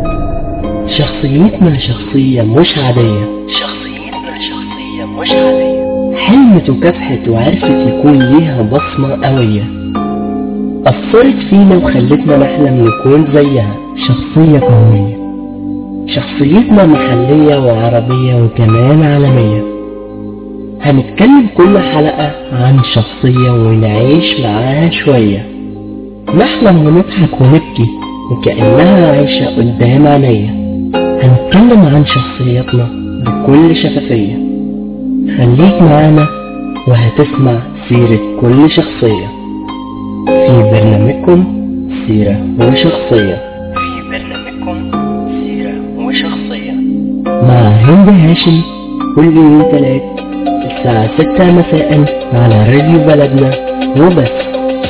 شخصيتنا شخصية مش عادية شخصيتنا شخصية مش عادية حلمت وكافحت وعرفت يكون ليها بصمة قوية أثرت فينا وخلتنا نحلم نكون زيها شخصية قوية شخصيتنا محلية وعربية وكمان عالمية هنتكلم كل حلقة عن شخصية ونعيش معاها شوية نحلم ونضحك ونبكي وكأنها عايشة قدام عينيا هنتكلم عن شخصيتنا بكل شفافية خليك معانا وهتسمع سيرة كل شخصية في برنامجكم سيرة وشخصية في برنامجكم سيرة وشخصية مع هند هاشم كل يوم تلات الساعة ستة مساء على راديو بلدنا وبس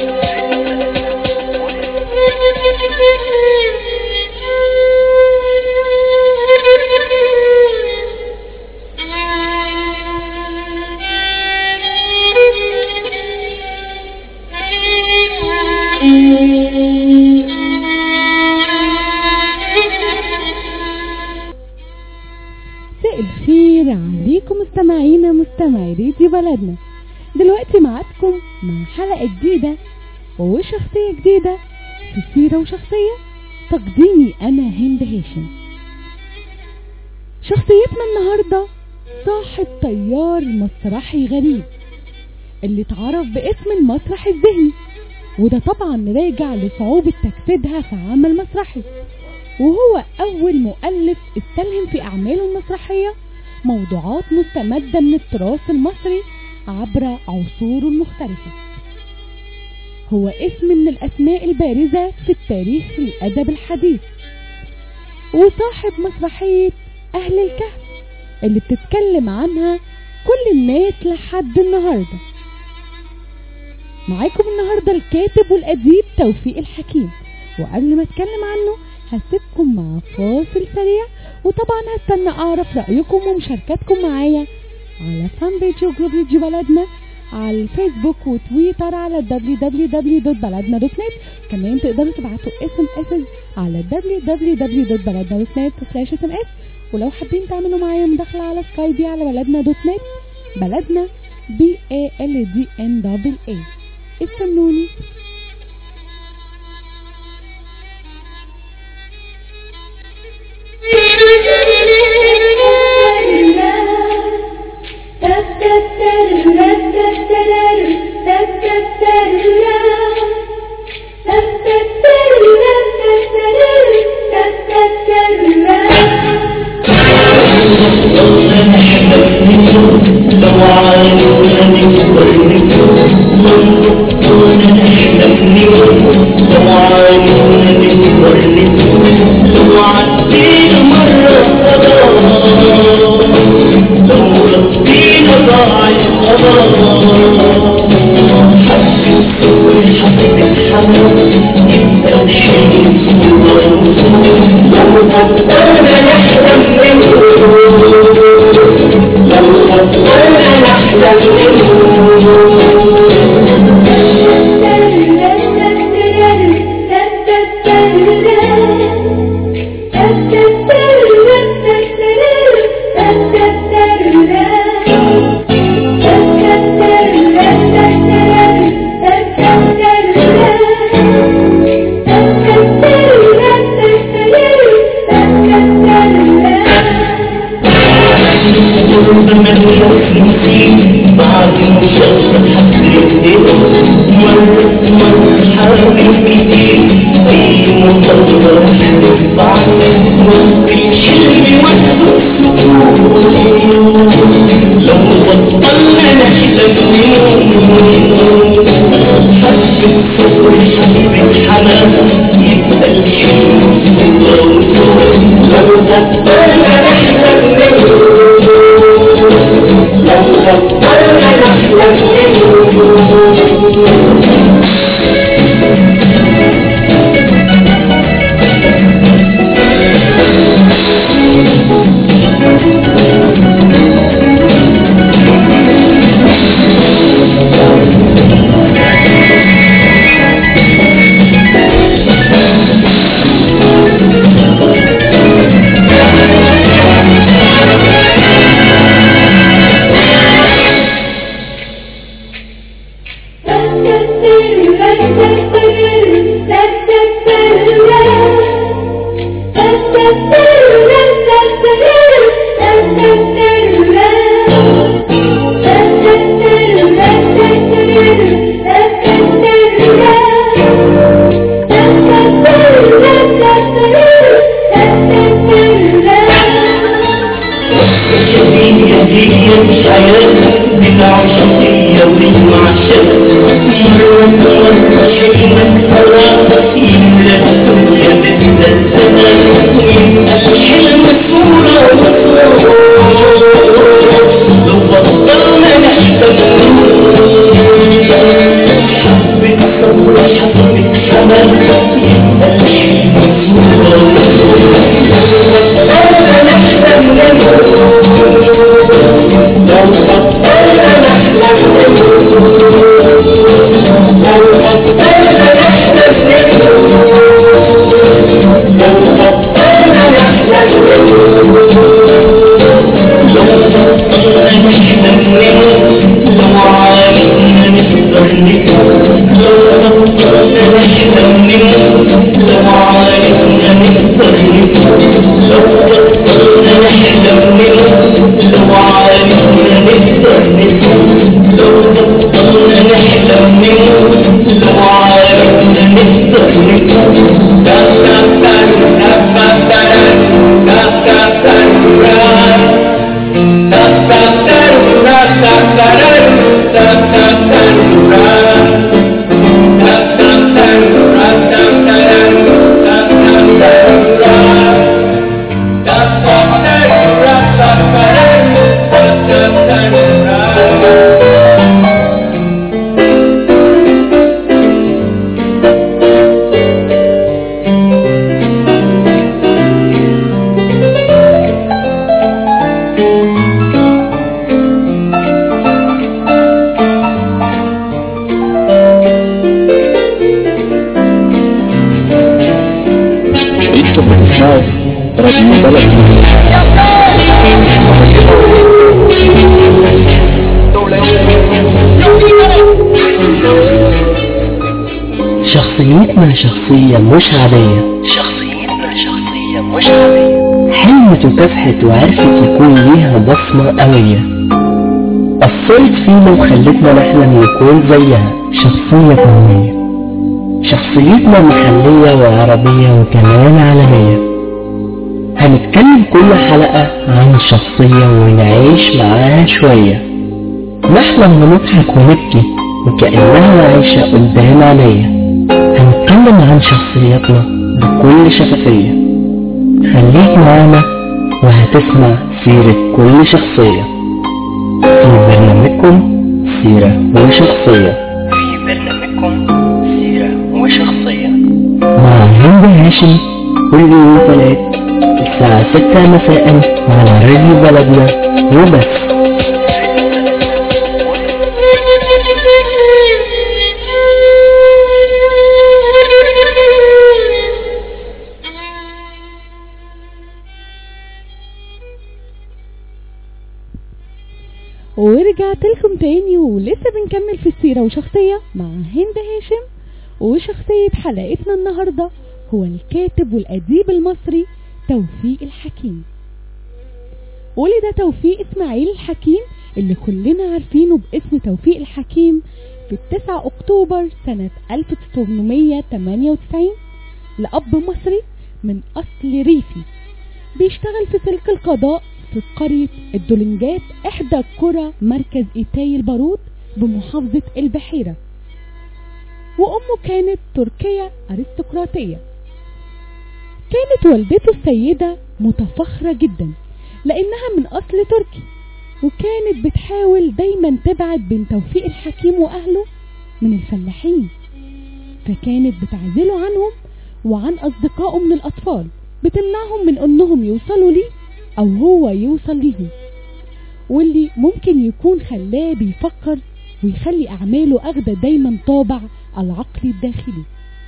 مساء الخير عليكم مستمعينا مستمعي راديو بلدنا دلوقتي معاكم مع حلقة جديدة وشخصية جديدة في سيرة وشخصية تقديمي أنا هند هاشم شخصيتنا النهاردة صاحب طيار مسرحي غريب اللي اتعرف باسم المسرح الذهني وده طبعا راجع لصعوبة تجسيدها في عمل مسرحي وهو أول مؤلف استلهم في أعماله المسرحية موضوعات مستمدة من التراث المصري عبر عصوره المختلفة هو اسم من الأسماء البارزة في التاريخ الأدب الحديث وصاحب مسرحية أهل الكهف اللي بتتكلم عنها كل الناس لحد النهارده معاكم النهاردة الكاتب والأديب توفيق الحكيم وقبل ما اتكلم عنه هسيبكم مع فاصل سريع وطبعا هستنى اعرف رأيكم ومشاركاتكم معايا على فان بيج وجروب راديو بلدنا على الفيسبوك وتويتر على www.baladna.net كمان تقدروا تبعتوا اس ام اس على www.baladna.net ولو حابين تعملوا معايا مداخلة على سكايبي على بلدنا دوت نت بلدنا بي اي ال دي ان دبل اي استنوني الشعب راديو بلد شخصيتنا شخصية مش عادية شخصيتنا شخصية مش عادية حلمت وكافحت وعرفت يكون ليها بصمة قوية أثرت فينا وخلتنا نحلم نكون زيها شخصية قوية شخصيتنا محلية وعربية وكمان عالمية هنتكلم كل حلقة عن شخصية ونعيش معاها شوية نحلم ونضحك ونبكي وكأنها عايشة قدام عينيا هنتكلم عن شخصياتنا بكل شفافية خليك معانا وهتسمع سيرة كل شخصية في برنامجكم سيرة وشخصية في برنامجكم سيرة وشخصية مع هند هاشم كل يوم ثلاث الساعة ستة مساء على راديو بلدنا وبس ورجعت لكم تاني ولسه بنكمل في السيرة وشخصية مع هند هاشم وشخصية حلقتنا النهاردة هو الكاتب والأديب المصري توفيق الحكيم ولد توفيق إسماعيل الحكيم اللي كلنا عارفينه باسم توفيق الحكيم في 9 أكتوبر سنة 1898 لأب مصري من أصل ريفي بيشتغل في سلك القضاء في قرية الدولنجات إحدى قرى مركز إيتاي البارود بمحافظة البحيرة وأمه كانت تركية أرستقراطية كانت والدته السيدة متفخرة جدا لأنها من أصل تركي وكانت بتحاول دايما تبعد بين توفيق الحكيم وأهله من الفلاحين فكانت بتعزله عنهم وعن أصدقائه من الأطفال بتمنعهم من أنهم يوصلوا ليه أو هو يوصل ليهم واللي ممكن يكون خلاه بيفكر ويخلي أعماله أخدة دايما طابع العقل الداخلي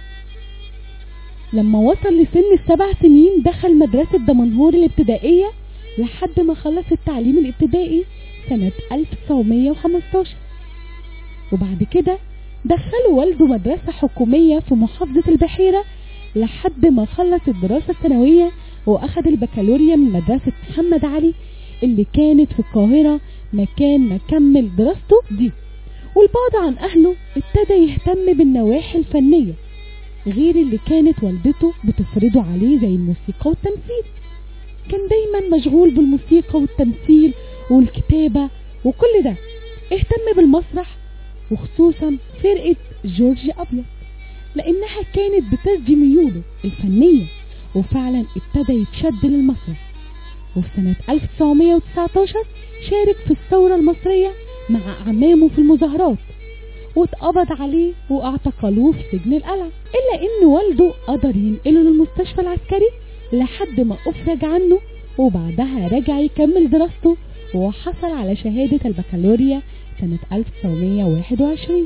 لما وصل لسن السبع سنين دخل مدرسة دمنهور الابتدائية لحد ما خلص التعليم الابتدائي سنة 1915 وبعد كده دخله والده مدرسة حكومية في محافظة البحيرة لحد ما خلص الدراسة الثانوية وأخذ البكالوريا من مدرسة محمد علي اللي كانت في القاهرة مكان ما كمل دراسته دي والبعد عن أهله ابتدى يهتم بالنواحي الفنية غير اللي كانت والدته بتفرضه عليه زي الموسيقى والتمثيل كان دايما مشغول بالموسيقى والتمثيل والكتابة وكل ده اهتم بالمسرح وخصوصا فرقة جورج أبيض لأنها كانت بتسجي ميوله الفنية وفعلا ابتدى يتشد للمسرح وفي سنة 1919 شارك في الثورة المصرية مع أعمامه في المظاهرات واتقبض عليه واعتقلوه في سجن القلعة إلا إن والده قدر ينقله للمستشفى العسكري لحد ما أفرج عنه وبعدها رجع يكمل دراسته وحصل على شهادة البكالوريا سنة 1921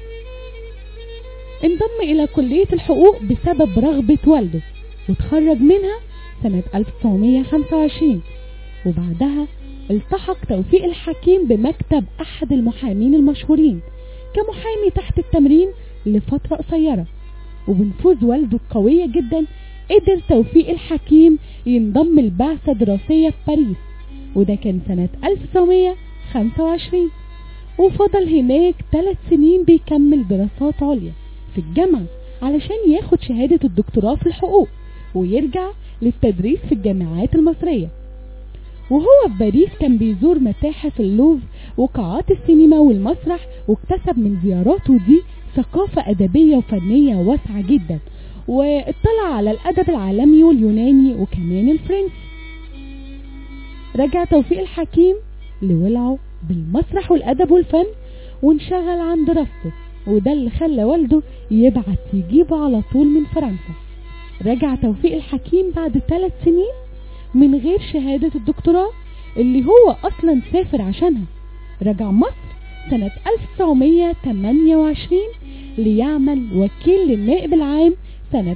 انضم إلى كلية الحقوق بسبب رغبة والده وتخرج منها سنة 1925 وبعدها التحق توفيق الحكيم بمكتب أحد المحامين المشهورين كمحامي تحت التمرين لفترة قصيرة وبنفوذ والده القوية جدا قدر توفيق الحكيم ينضم البعثة دراسية في باريس وده كان سنة 1925 وفضل هناك ثلاث سنين بيكمل دراسات عليا في الجامعة علشان ياخد شهادة الدكتوراه في الحقوق ويرجع للتدريس في الجامعات المصرية وهو في باريس كان بيزور متاحف اللوف وقاعات السينما والمسرح واكتسب من زياراته دي ثقافة أدبية وفنية واسعة جدا واطلع على الأدب العالمي واليوناني وكمان الفرنسي رجع توفيق الحكيم لولعه بالمسرح والأدب والفن وانشغل عن دراسته وده اللي خلى والده يبعت يجيبه على طول من فرنسا رجع توفيق الحكيم بعد ثلاث سنين من غير شهادة الدكتوراه اللي هو أصلا سافر عشانها رجع مصر سنة 1928 ليعمل وكيل للنائب العام سنة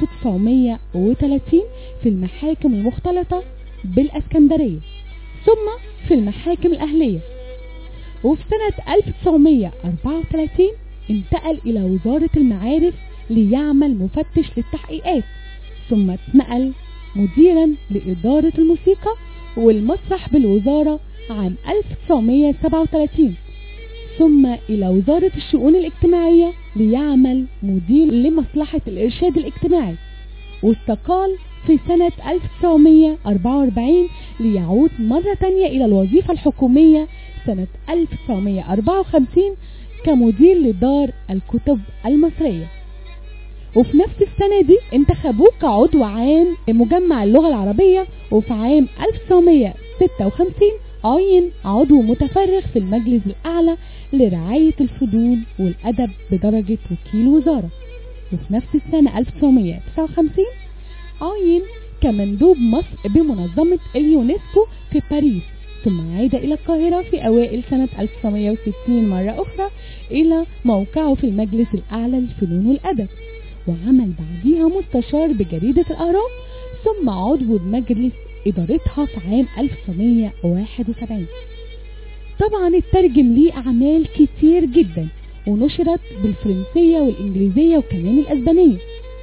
1930 في المحاكم المختلطة بالاسكندرية ثم في المحاكم الأهلية وفي سنة 1934 انتقل إلى وزارة المعارف ليعمل مفتش للتحقيقات ثم اتنقل مديرا لإدارة الموسيقى والمسرح بالوزارة عام 1937 ثم إلى وزارة الشؤون الاجتماعية ليعمل مدير لمصلحة الإرشاد الاجتماعي واستقال في سنة 1944 ليعود مرة تانية إلى الوظيفة الحكومية سنة 1954 كمدير لدار الكتب المصرية وفي نفس السنة دي انتخبوه كعضو عام مجمع اللغة العربية وفي عام 1956 عين عضو متفرغ في المجلس الأعلى لرعاية الفنون والأدب بدرجة وكيل وزارة وفي نفس السنة 1959 عين كمندوب مصر بمنظمة اليونسكو في باريس ثم عاد إلى القاهرة في أوائل سنة 1960 مرة أخرى إلى موقعه في المجلس الأعلى للفنون والأدب وعمل بعديها مستشار بجريدة الأهرام ثم عضو بمجلس إدارتها في عام 1971 طبعا اترجم ليه أعمال كتير جدا ونشرت بالفرنسية والإنجليزية وكمان الأسبانية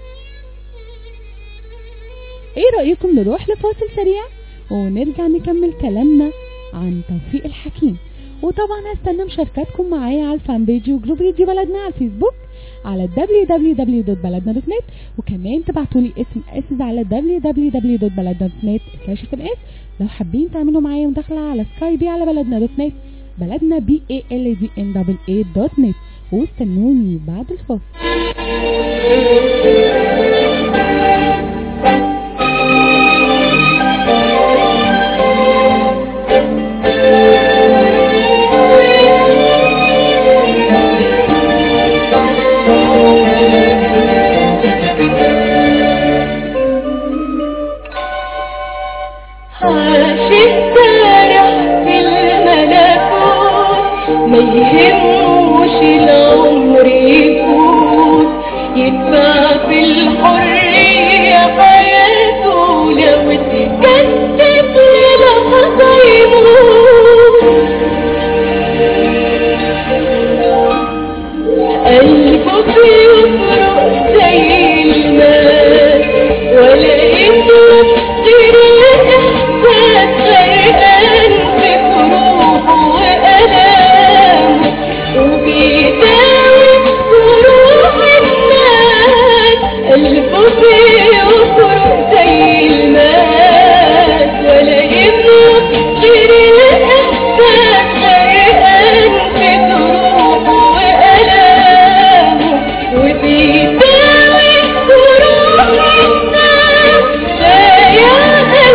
ايه رأيكم نروح لفاصل سريع ونرجع نكمل كلامنا عن توفيق الحكيم وطبعا هستنى مشاركاتكم معايا على الفان بيج وجروب راديو بلدنا على الفيسبوك على www.baladna.net وكمان تبعتوا لي اسم اس على www.baladna.net لو حابين تعملوا معايا مداخلة على سكايبي على بلدنا دوت نت بلدنا بي اي ال دي ان دبل اي دوت نت واستنوني بعد الفاصل عاش السارح في الملكوت ما يهموش العمر يفوت يدفع في الحرية حياته لو اتكتب للحظة يموت قلبه بيفرق زي الماء ولا يطلب غير الإحساس غرقان في كروبه وألامه وبيداوي جروح الناس قلبه بيفرق زي الماء ولا يملك غير الإحساس غرقان في كروبه وألامه وبيداوي جروح الناس لا يا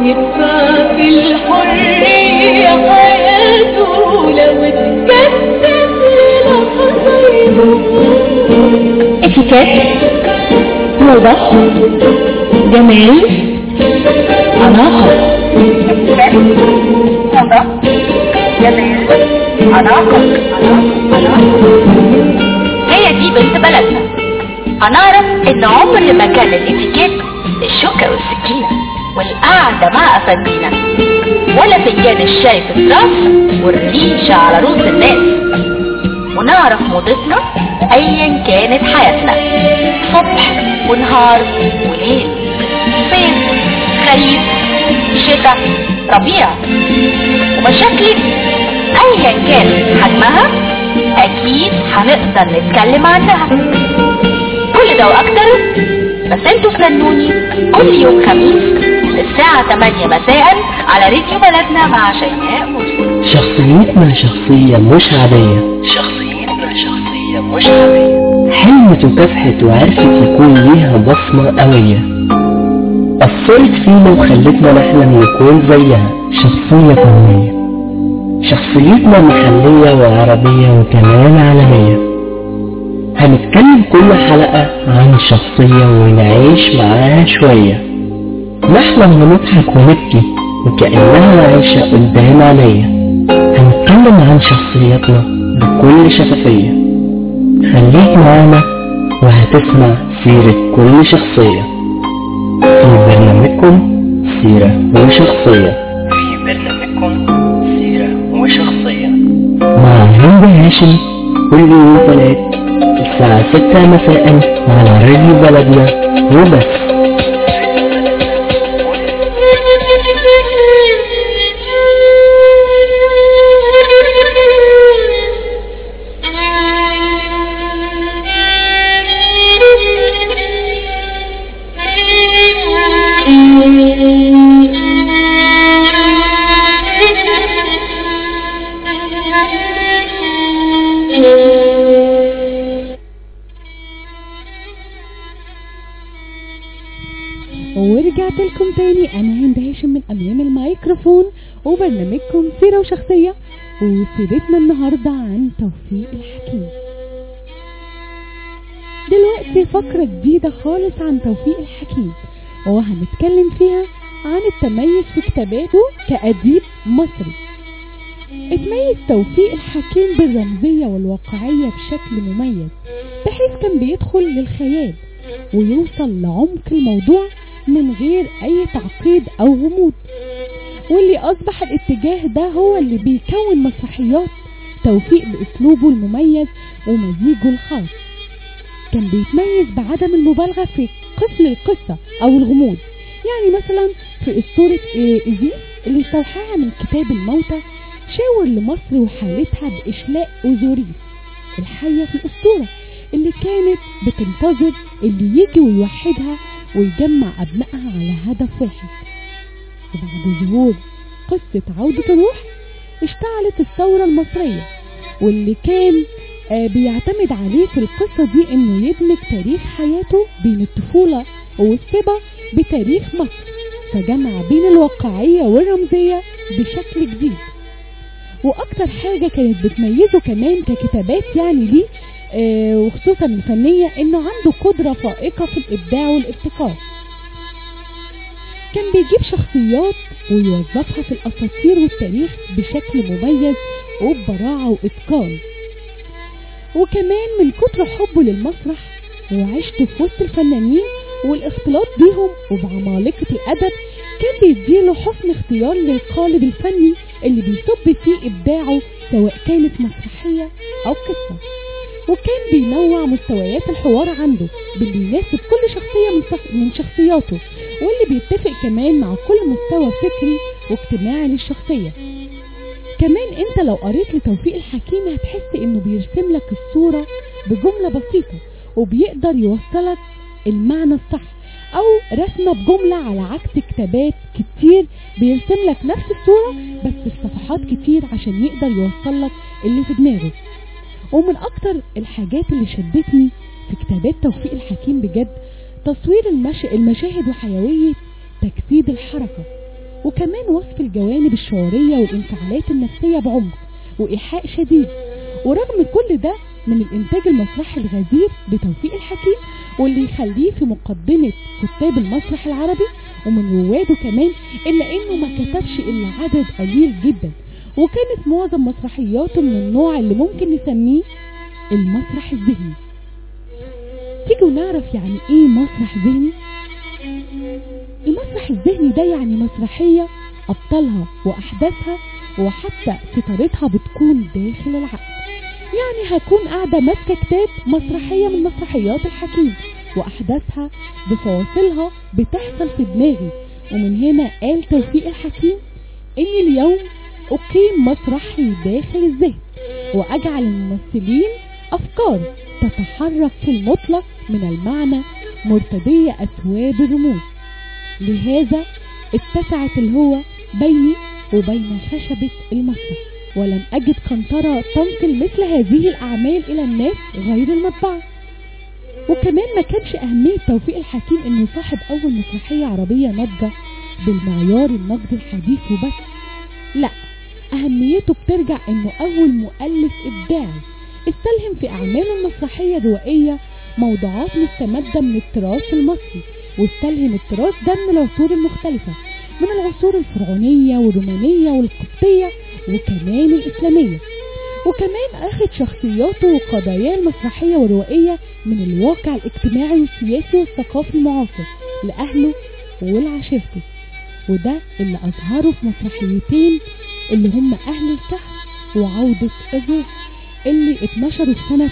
يدفع في الحرية حياته لو اتكتف للحظة يدوم اتيكيت موضة جمال أناقة موضة جمال أناقة هي دي بنت بلدنا هنعرف ان عمر ما كان الاتيكيت الشوكة والسكينة والقعدة مع أفندينا ولا فنجان الشاي في الراس والريشة على رؤوس الناس ونعرف موضتنا ايا كانت حياتنا صبح ونهار وليل صيف خريف شتاء ربيع ومشاكلك ايا كان حجمها اكيد هنقدر نتكلم عنها كل ده واكتر بس انتوا استنوني كل يوم خميس الساعة 8 مساء على راديو بلدنا مع شيماء مرسل شخصيتنا شخصية مش عادية شخصيتنا شخصية مش عادية حلمت وكافحت وعرفت يكون ليها بصمة قوية أثرت فينا وخلتنا نحلم نكون زيها شخصية قومية شخصيتنا محلية وعربية وكمان عالمية هنتكلم كل حلقة عن شخصية ونعيش معاها شوية نحلم ونضحك ونبكي وكأنها عايشة قدام عينيا هنتكلم عن شخصياتنا بكل شفافية خليك معانا وهتسمع سيرة كل شخصية في برنامجكم سيرة وشخصية في برنامجكم سيرة وشخصية مع هند هاشم كل يوم ثلاث الساعة ستة مساء على راديو بلدنا وبس ورجعت لكم تاني انا هند هاشم من امام الميكروفون وبرنامجكم سيرة وشخصية وسيرتنا النهاردة عن توفيق الحكيم دلوقتي فقرة جديدة خالص عن توفيق الحكيم وهنتكلم فيها عن التميز في كتاباته كأديب مصري اتميز توفيق الحكيم بالرمزية والواقعية بشكل مميز بحيث كان بيدخل للخيال ويوصل لعمق الموضوع من غير اي تعقيد او غموض واللي اصبح الاتجاه ده هو اللي بيكون مسرحيات توفيق باسلوبه المميز ومزيجه الخاص كان بيتميز بعدم المبالغة في قفل القصة او الغموض يعني مثلا في اسطورة ايزيس اللي استوحاها من كتاب الموتى شاور لمصر وحالتها باشلاء اوزوريس الحية في الاسطورة اللي كانت بتنتظر اللي يجي ويوحدها ويجمع أبنائها على هدف واحد وبعد ظهور قصة عودة الروح اشتعلت الثورة المصرية واللي كان آه بيعتمد عليه في القصة دي انه يدمج تاريخ حياته بين الطفولة والصبا بتاريخ مصر فجمع بين الواقعية والرمزية بشكل جديد واكتر حاجة كانت بتميزه كمان ككتابات يعني ليه آه وخصوصا الفنية انه عنده قدرة فائقة في الابداع والابتكار كان بيجيب شخصيات ويوظفها في الاساطير والتاريخ بشكل مميز وببراعة واتقان وكمان من كتر حبه للمسرح وعشته في وسط الفنانين والاختلاط بيهم وبعمالقة الادب كان بيديله حسن اختيار للقالب الفني اللي بيصب فيه ابداعه سواء كانت مسرحية او قصة وكان بينوع مستويات الحوار عنده باللي يناسب كل شخصية من, شخ... من شخصياته واللي بيتفق كمان مع كل مستوى فكري واجتماعي للشخصية كمان انت لو قريت لتوفيق الحكيم هتحس انه بيرسم لك الصورة بجملة بسيطة وبيقدر يوصلك المعنى الصح او رسمة بجملة على عكس كتابات كتير بيرسم لك نفس الصورة بس في صفحات كتير عشان يقدر يوصل لك اللي في دماغه ومن اكتر الحاجات اللي شدتني في كتابات توفيق الحكيم بجد تصوير المش... المشاهد وحيوية تجسيد الحركة وكمان وصف الجوانب الشعورية والانفعالات النفسية بعمق وإيحاء شديد ورغم كل ده من الإنتاج المسرحي الغزير لتوفيق الحكيم واللي يخليه في مقدمة كتاب المسرح العربي ومن رواده كمان إلا إنه ما كتبش إلا عدد قليل جدا وكانت معظم مسرحياته من النوع اللي ممكن نسميه المسرح الذهني تيجوا نعرف يعني ايه مسرح ذهني المسرح الذهني ده يعني مسرحية أبطالها وأحداثها وحتى ستارتها بتكون داخل العقل يعني هكون قاعدة ماسكة كتاب مسرحية من مسرحيات الحكيم وأحداثها بفواصلها بتحصل في دماغي ومن هنا قال توفيق الحكيم إني اليوم أقيم مسرحي داخل الذهن وأجعل الممثلين أفكار تتحرك في المطلق من المعنى مرتدية أثواب الرموز لهذا اتسعت الهوى بيني وبين خشبة المسرح ولم أجد قنطرة تنقل مثل هذه الأعمال إلى الناس غير المطبعة وكمان ما كانش أهمية توفيق الحكيم إنه صاحب أول مسرحية عربية ناضجة بالمعيار النقد الحديث وبس لا أهميته بترجع إنه أول مؤلف إبداعي استلهم في أعماله المسرحية الروائية موضوعات مستمدة من التراث المصري واستلهم التراث ده من العصور المختلفة من العصور الفرعونية والرومانية والقبطية وكمان الإسلامية وكمان أخذ شخصياته وقضاياه المسرحية والروائية من الواقع الاجتماعي والسياسي والثقافي المعاصر لأهله ولعشيرته وده اللي أظهره في مسرحيتين اللي هم أهل الكهف وعودة الروح اللي اتنشروا في سنة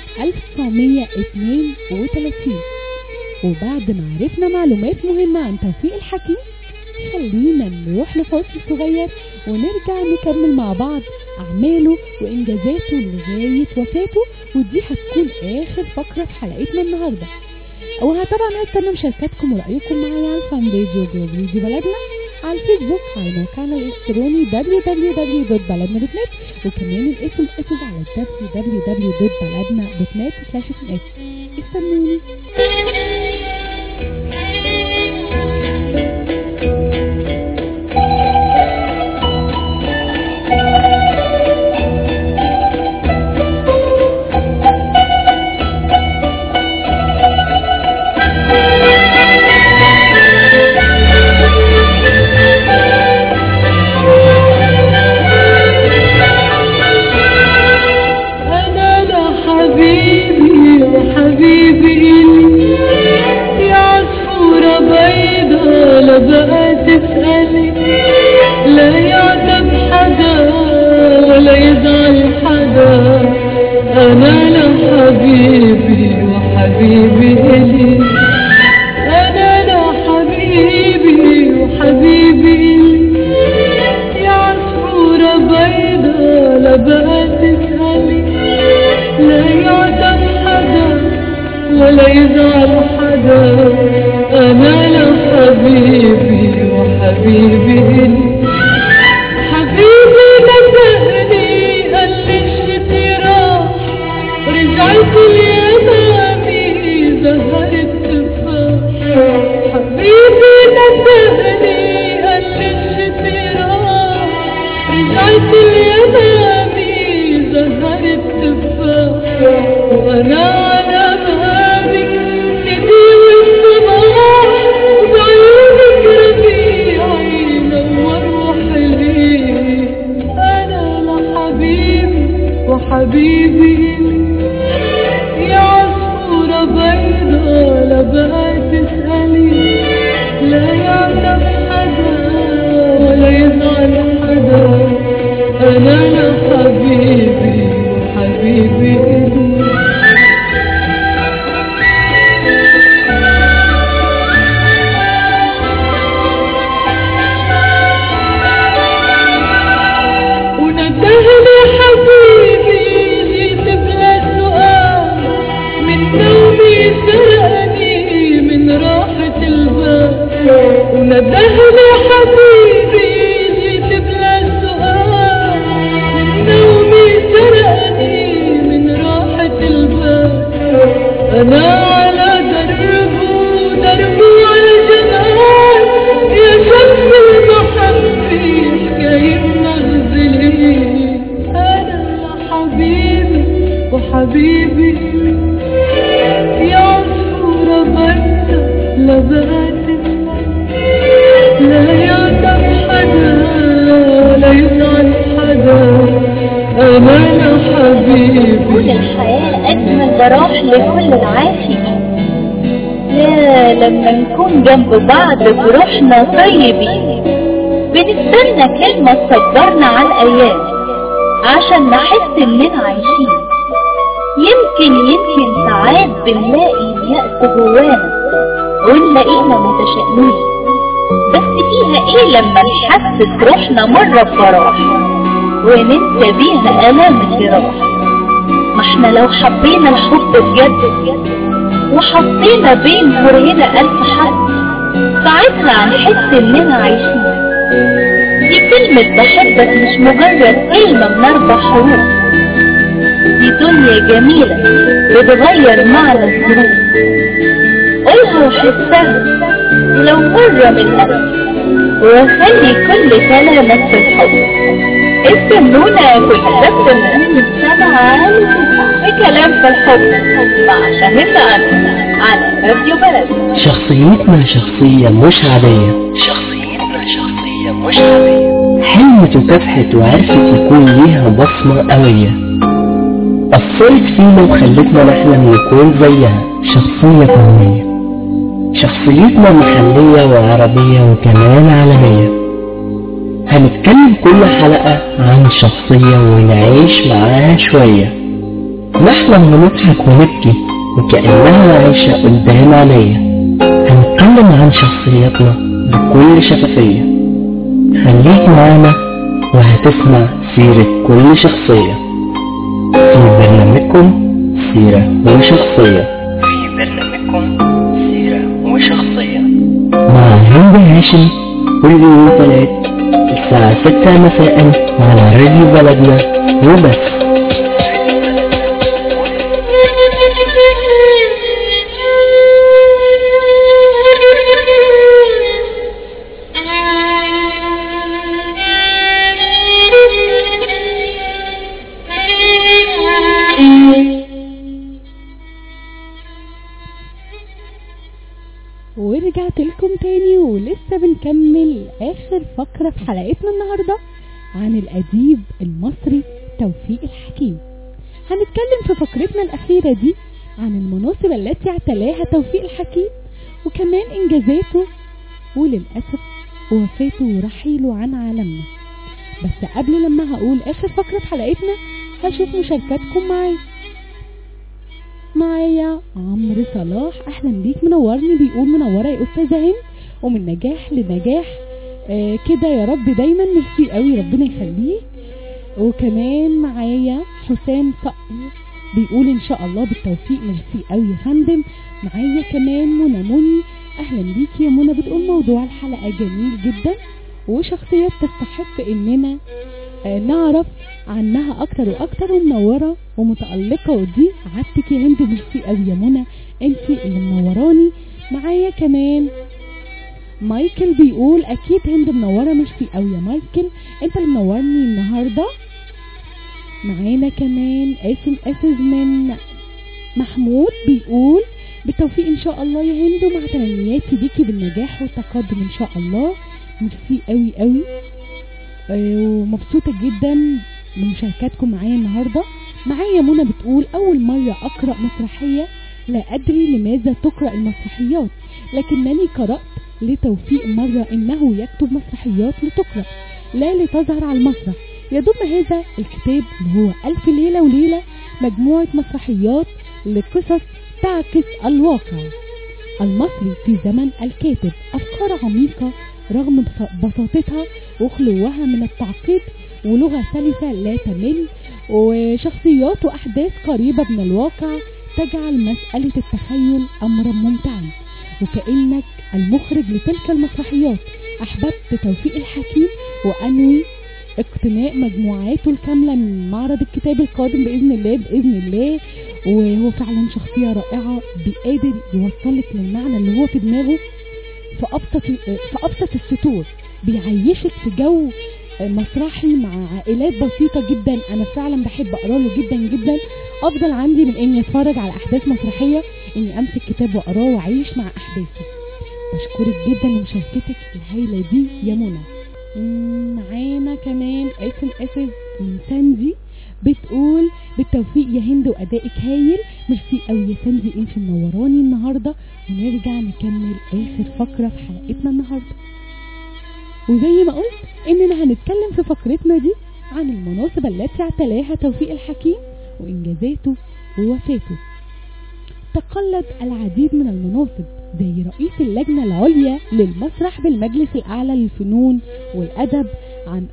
1932 وبعد ما عرفنا معلومات مهمة عن توفيق الحكيم خلينا نروح لفاصل صغير ونرجع نكمل مع بعض أعماله وإنجازاته لغاية وفاته ودي هتكون آخر فقرة في حلقتنا النهاردة وطبعا هستنى مشاركاتكم ورأيكم معايا على الفان بيج وجروب ريدي بلدنا على الفيسبوك على موقعنا الإلكتروني www.baladna.net وكمان الاسم اسم على www.baladna.net استنوني أنا لا حبيبي وحبيبي إلي يا عصفورة بيضة لا بقى تسألي لا يعتب حدا ولا يزعل حدا أنا لا حبيبي وحبيبي إلي أنا لا حبيبي وحبيبي إلي يا عصفورة بيضة لا بقى تسألي لا يعتب حدا ولا يزعل حدا أنا لا حبيبي وحبيبي إلي حبيبي ندهني قال لي الشتي راح رجعت اليمامي زهرت تفاح حبيبي ندهني قال لي الشتي راح رجعت اليمامي زهرت تفاح وانا على بابك ندي والصباح وبعيونك ربيعي نور وحلي انا لحبيبي وحبيبي يا عصفورة بيضة لا بقى تسألي لا يعرف حدا ولا يزعل حدا أنا لا حبيبي وحبيبي إلي وندهني حبيبي جيت بلا سؤال من نومي سرقني من راحة البال وندهني حبيبي جيت بلا سؤال من نومي سرقني من راحة البال أنا على دربه دربه على الجنان يا شمس المحبة لكل العاشقين يا لما نكون جنب بعض بروحنا طيبين بنستنى كلمة تصبرنا على الأيام عشان نحس إننا عايشين يمكن يمكن ساعات بنلاقي اليأس جوانا ونلاقينا متشائمين بس فيها ايه لما نحسس روحنا مرة بفرح وننسى بيها آلام الجراح ما احنا لو حبينا الحب بجد وحطينا بين كرهنا ألف حد ساعتها هنحس إننا عايشين دي كلمة بحبك مش مجرد كلمة من أربع حروف دي دنيا جميلة بتغير معنى الظروف قولها وحسها لو مرة من قلبك وخلي كل كلامك في الحب استنونا كل سبت من سبعة بكلام في الحب مع شاهد أنا على راديو بلد شخصيتنا شخصية مش عادية شخصيتنا شخصية مش عادية حلمت وكافحت وعرفت يكون ليها بصمة قوية أثرت فينا وخلتنا نحلم نكون زيها شخصية قوية شخصيتنا محلية وعربية وكمان عالمية هنتكلم كل حلقة عن شخصية ونعيش معاها شوية نحلم ونضحك ونبكي وكأنها عايشة قدام عينيا هنتكلم عن شخصياتنا بكل شفافية خليك معانا وهتسمع سيرة كل شخصية في برنامجكم سيرة وشخصية في برنامجكم سيرة وشخصية مع هند هاشم كل يوم ثلاث الساعة ستة مساء على راديو بلدنا وبس ورجعت لكم تاني ولسه بنكمل آخر فقرة في حلقتنا النهاردة عن الأديب المصري توفيق الحكيم هنتكلم في فقرتنا الأخيرة دي عن المناصب التي اعتلاها توفيق الحكيم وكمان إنجازاته وللأسف وفاته ورحيله عن عالمنا بس قبل لما هقول آخر فقرة في حلقتنا هشوف مشاركاتكم معايا معايا عمرو صلاح اهلا بيك منورني بيقول منوره يا استاذه هند ومن نجاح لنجاح آه كده يا رب دايما ميرسي قوي ربنا يخليه وكمان معايا حسام صقر بيقول ان شاء الله بالتوفيق ميرسي قوي يا فندم معايا كمان منى مني اهلا بيكي يا منى بتقول موضوع الحلقه جميل جدا وشخصيات تستحق اننا آه نعرف عنها اكتر واكتر ومنوره ومتالقه ودي عدتك يا هند ميرسي قوي يا منى انتي اللي منوراني معايا كمان مايكل بيقول اكيد هند منوره ميرسي قوي يا مايكل انت اللي منورني النهارده معانا كمان اسم اسس من محمود بيقول بالتوفيق ان شاء الله يا هند ومع تمنياتي ليكي بالنجاح والتقدم ان شاء الله ميرسي قوي قوي آه، ومبسوطة جدا بمشاركاتكم معايا النهاردة معايا منى بتقول أول مرة أقرأ مسرحية لا أدري لماذا تقرأ المسرحيات لكنني قرأت لتوفيق مرة إنه يكتب مسرحيات لتقرأ لا لتظهر على المسرح يضم هذا الكتاب اللي هو ألف ليلة وليلة مجموعة مسرحيات لقصص تعكس الواقع المصري في زمن الكاتب أفكار عميقة رغم بس- بساطتها وخلوها من التعقيد ولغة سلسة لا تمل وشخصيات وأحداث قريبة من الواقع تجعل مسألة التخيل أمرا ممتعا وكأنك المخرج لتلك المسرحيات أحببت توفيق الحكيم وأنوي اقتناء مجموعاته الكاملة من معرض الكتاب القادم بإذن الله بإذن الله وهو فعلا شخصية رائعة بقادر يوصلك للمعنى اللي هو في دماغه في ابسط في ابسط السطور بيعيشك في جو مسرحي مع عائلات بسيطه جدا انا فعلا بحب اقرا له جدا جدا افضل عندي من اني اتفرج على احداث مسرحيه اني امسك كتاب واقراه واعيش مع احداثه بشكرك جدا لمشاركتك الهايله دي يا منى مم، معانا كمان اسم اسم من ساندي بتقول بالتوفيق يا هند وادائك هايل ميرسي قوي يا سندي انت منوراني النهارده ونرجع نكمل اخر فقره في حلقتنا النهارده وزي ما قلت اننا هنتكلم في فقرتنا دي عن المناصب التي اعتلاها توفيق الحكيم وانجازاته ووفاته تقلد العديد من المناصب زي رئيس اللجنة العليا للمسرح بالمجلس الأعلى للفنون والأدب عام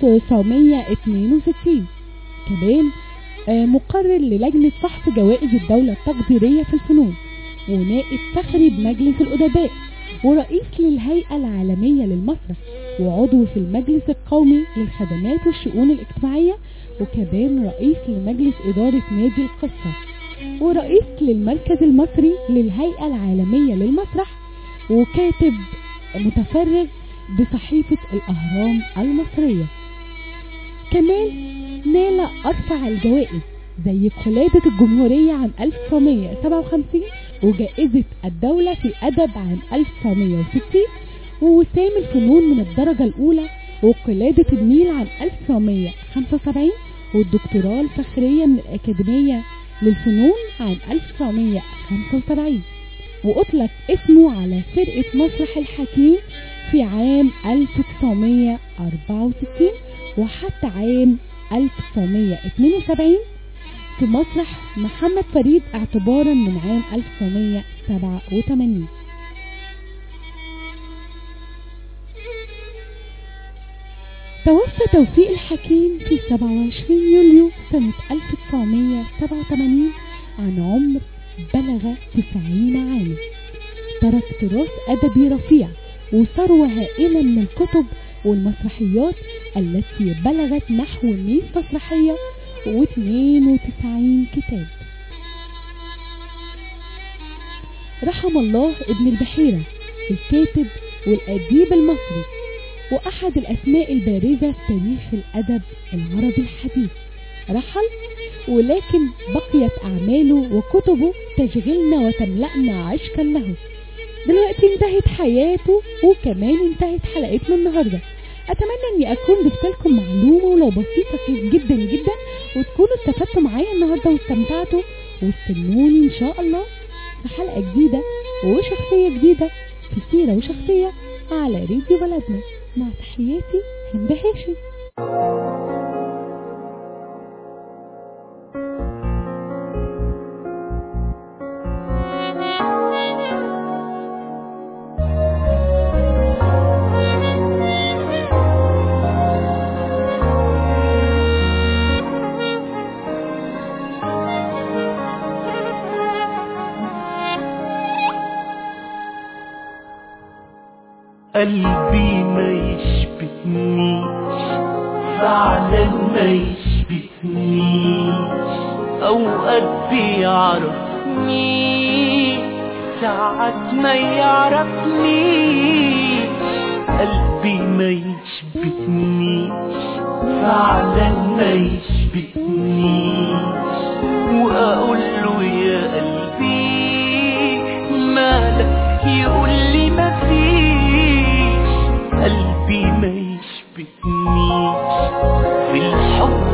1962 كمان آه، مقرر للجنة فحص جوائز الدولة التقديرية في الفنون ونائب فخري بمجلس الأدباء ورئيس للهيئة العالمية للمسرح وعضو في المجلس القومي للخدمات والشؤون الاجتماعية وكمان رئيس لمجلس إدارة نادي القصة ورئيس للمركز المصري للهيئة العالمية للمسرح وكاتب متفرغ بصحيفة الأهرام المصرية كمان نال أرفع الجوائز زي قلادة الجمهورية عام 1957 وجائزة الدولة في أدب عام 1960 ووسام الفنون من الدرجة الأولى وقلادة النيل عام 1975 والدكتوراه الفخرية من الأكاديمية للفنون عام 1975 وأطلق اسمه على فرقة مسرح الحكيم في عام 1964 وحتى عام 1972 في مسرح محمد فريد اعتبارا من عام 1987 توفى توفيق الحكيم في 27 يوليو سنة 1987 عن عمر بلغ 90 عاما ترك تراث أدبي رفيع وثروة هائلة من الكتب والمسرحيات التي بلغت نحو 100 مسرحية و92 كتاب رحم الله ابن البحيرة الكاتب والأديب المصري وأحد الأسماء البارزة في تاريخ الأدب العربي الحديث رحل ولكن بقيت أعماله وكتبه تشغلنا وتملأنا عشقا له دلوقتي انتهت حياته وكمان انتهت حلقتنا النهارده اتمنى اني اكون ضفت لكم معلومه ولو بسيطه جدا جدا وتكونوا استفدتوا معايا النهارده واستمتعتوا واستنوني ان شاء الله في حلقه جديده وشخصيه جديده في سيره وشخصيه على راديو بلدنا مع تحياتي هند هاشم قلبي ما يشبتنيش فعلا ما يشبتنيش اوقات بيعرفني ساعات ما يعرفنيش قلبي ما يشبتنيش فعلا ما يشبتنيش واقول له يا قلبي مالك يقول لي مفيش قلبي ما يشبتنيش في الحب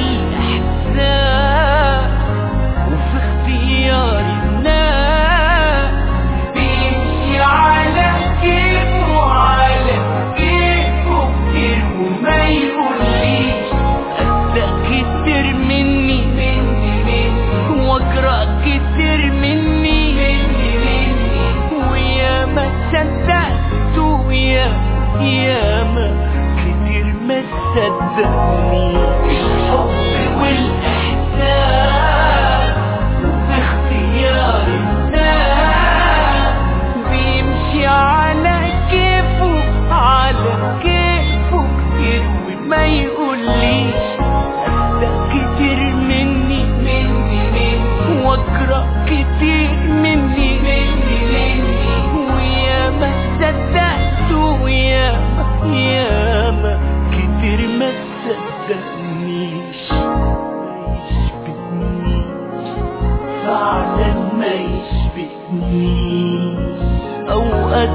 والاحساس وفي اختيار الناس بيمشي على كيفه على كيفه كتير وما يقوليش أصدق كتير مني مني مني واقرا كتير مني مني مني ويا ما صدقت ويا يا ما كتير ما صدقني الحب والاحساس وفي اختيار الناس بيمشي على كيفه على كيفه كتير وما يقوليش أصدق كتير مني مني مني واقرا كتير مني مني مني ويا ما صدقت ويا ما يا ما كتير ما صدقنيش ما يشبتنيش فعلا ما يشبتنيش اوقات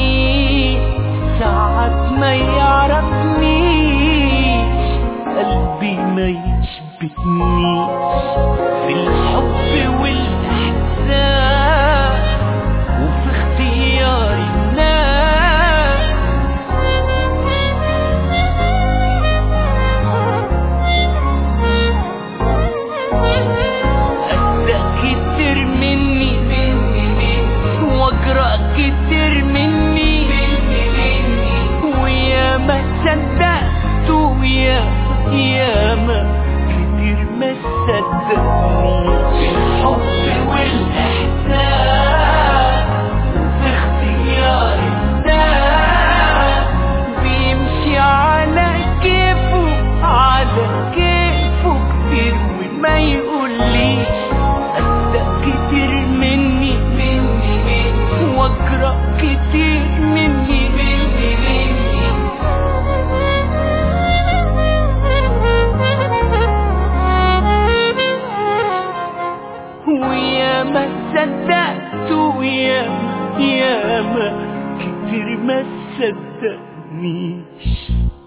بيعرفني ساعات ما يعرفنيش قلبي تشبتنيش في الحب والإحساس وفي اختيار الناس أصدق كتير مني واجرأ كتير مني ويا ما صدقت ويا يا ما كتير ما صدقني الحب والإحساس في اختيار الناس بيمشي على كيفه على كيفه كتير وما يقوليش أصدق كتير مني مني مني واجرأ كتير مني مني مني ويا ما صدقت ويا يا ما كتير ما صدقنيش